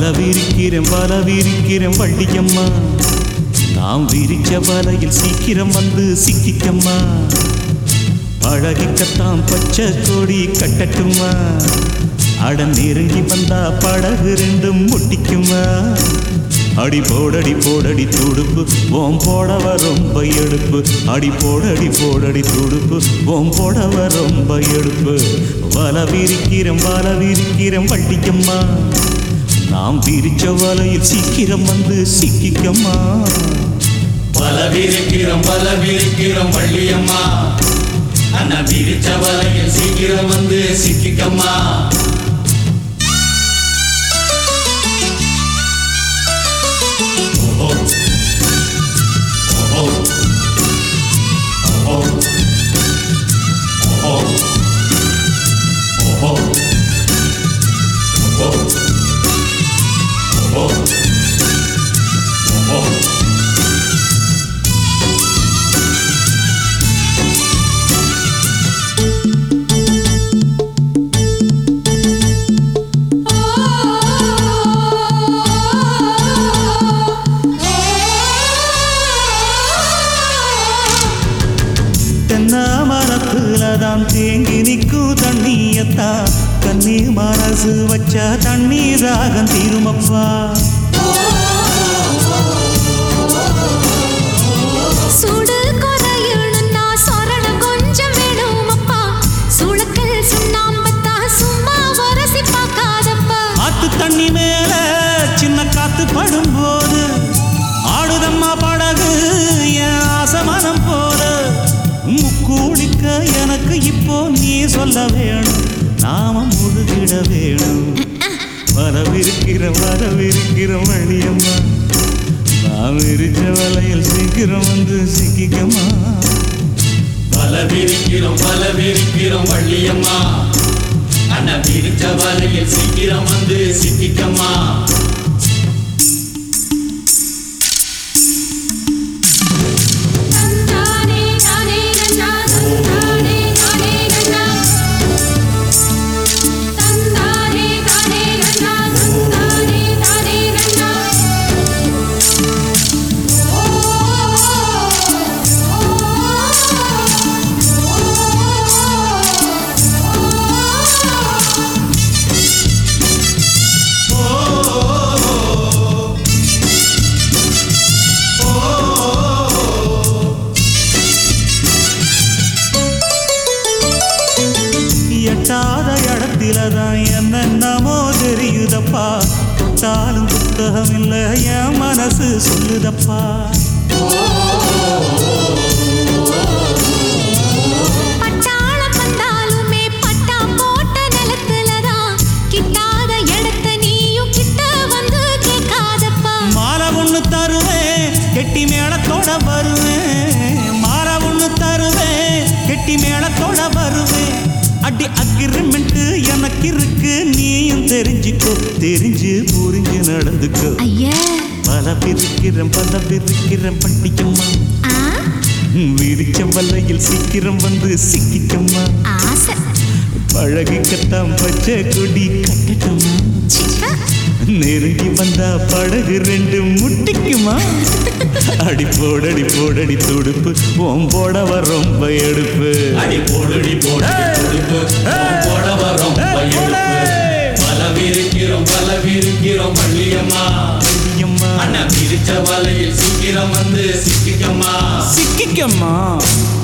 விரிக்கிறேன் வல விரிக்கிறேன் வள்ளியம்மா நாம் விரிச்ச வலையில் சீக்கிரம் வந்து சிக்கிக்கம்மா பழகிக்கத்தான் பச்சை கொடி கட்டட்டுமா அட நெருங்கி வந்தா படகு ரெண்டும் முட்டிக்குமா அடி போடடி போடடி துடுப்பு ஓம் போடவ ரொம்ப எடுப்பு அடி போடடி போடடி துடுப்பு ஓம் போடவ ரொம்ப எடுப்பு வல விரிக்கிறேன் வல விரிக்கிறேன் வள்ளிக்கம்மா நாம் விரிச்ச வலையில் சீக்கிரம் வந்து சிக்கிக்கம்மா பல விரிக்கிறோம் பல விரிக்கிறோம் வள்ளியம்மா அண்ணா விரிச்ச வலையில் சீக்கிரம் வந்து சிக்கிக்கம்மா ஓஹோ. ஓஹோ. ஓஹோ. ஓஹோ. ஓஹோ. ஓஹோ. ஓஹோ. ஓஹோ. தென்ன மரத்துல தான் தேங்கி நிற்கும் தண்ணியத்தா கண்ணி மனசு வச்சா தண்ணீர் ராகம் தீருமப்பா சுடு குறையணும்னா சொரணம் கொஞ்சம் வேணும் அப்பா சுளுக்கல் சுண்ணாம்பத்தா சும்மா உரசி பார்க்காதப்பா ஆத்து தண்ணி மேல சின்ன காத்து படும்போது ஆடுதம்மா படகு என் ஆசமனம் போல முக்கூளிக்க எனக்கு இப்போ நீ சொல்ல வேணும் நாம முழுகிட வேணும் வரவிருக்கிற வரவிருக்கிற வழியம்மா நான் விரிச்ச வலையில் சீக்கிரம் வந்து சிக்கிக்கம்மா பல விரிக்கிறோம் பல விரிக்கிறோம் வள்ளியம்மா அண்ணா விரிச்ச வலையில் சீக்கிரம் வந்து சிக்கிக்கம்மா தந்தானே நானே நன்னா தந்தானே நானே நன்னா தந்தானே நானே நன்னா தந்தானே நானே நன்னா எட்டாத இடத்தில தான் என்னென்னமோ தெரியுதப்பா தொட்டாலும் புத்தகம் இல்லை என் மனசு சொல்லுதப்பா பட்டாளம் வந்தாலுமே பட்டா போட்ட நிலத்துலதான் கிட்டாத இடத்த நீயும் கிட்ட வந்து கேட்காதப்பா மாலை ஒண்ணு தருவேன் கெட்டி மேளத்தோட வருவேன் மாலை ஒண்ணு தருவேன் கெட்டி மேளத்தோட வருவேன் அடி அக்ரிமெண்ட் எனக்கு இருக்கு நீயும் தெரிஞ்சுக்கோ தெரிஞ்சு புரிஞ்சு நடந்துக்கோ ஐயா பல பிரிக்கிறேன் பல பிரிக்கிறேன் பட்டிக்கம்மா ஆ விரிச்ச வலையில் சீக்கிரம் வந்து சிக்கிக்கம்மா ஆசை பழகிக்கத்தான் பச்சை கொடி கட்டட்டம்மா சிப்பா நெருங்கி வந்தா படகு ரெண்டு முட்டிக்குமா அடி போடடி போடடி துடுப்பு ஓம் போடவ ரொம்ப எடுப்பு அடி போடுடி போடுடி துடுப்பு உன் போடவ ரொம்ப எடுப்பு பல விரிக்கிறோம் பல விரிக்கிறோம் வள்ளியம்மா ஐயம்மா, அண்ணா விரிச்ச வலையில் சீக்கிரம் வந்து சிக்கிக்கம்மா சிக்கிக்கம்மா